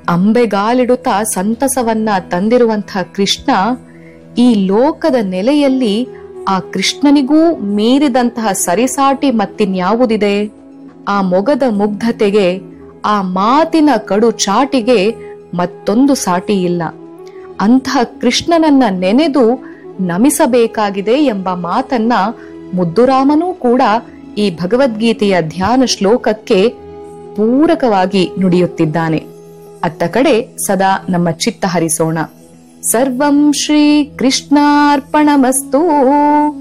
ಅಂಬೆಗಾಲಿಡುತ್ತಾ ಸಂತಸವನ್ನ ತಂದಿರುವಂತಹ ಕೃಷ್ಣ ಈ ಲೋಕದ ನೆಲೆಯಲ್ಲಿ ಆ ಕೃಷ್ಣನಿಗೂ ಮೀರಿದಂತಹ ಸರಿಸಾಟಿ ಮತ್ತಿನ್ಯಾವುದಿದೆ ಆ ಮೊಗದ ಮುಗ್ಧತೆಗೆ ಆ ಮಾತಿನ ಕಡು ಚಾಟಿಗೆ ಮತ್ತೊಂದು ಸಾಟಿ ಇಲ್ಲ ಅಂತಹ ಕೃಷ್ಣನನ್ನ ನೆನೆದು ನಮಿಸಬೇಕಾಗಿದೆ ಎಂಬ ಮಾತನ್ನ ಮುದ್ದುರಾಮನೂ ಕೂಡ ಈ ಭಗವದ್ಗೀತೆಯ ಧ್ಯಾನ ಶ್ಲೋಕಕ್ಕೆ ಪೂರಕವಾಗಿ ನುಡಿಯುತ್ತಿದ್ದಾನೆ ಅತ್ತ ಕಡೆ ಸದಾ ನಮ್ಮ ಚಿತ್ತ ಹರಿಸೋಣ ಸರ್ವಂ ಶ್ರೀ ಕೃಷ್ಣಾರ್ಪಣಮಸ್ತು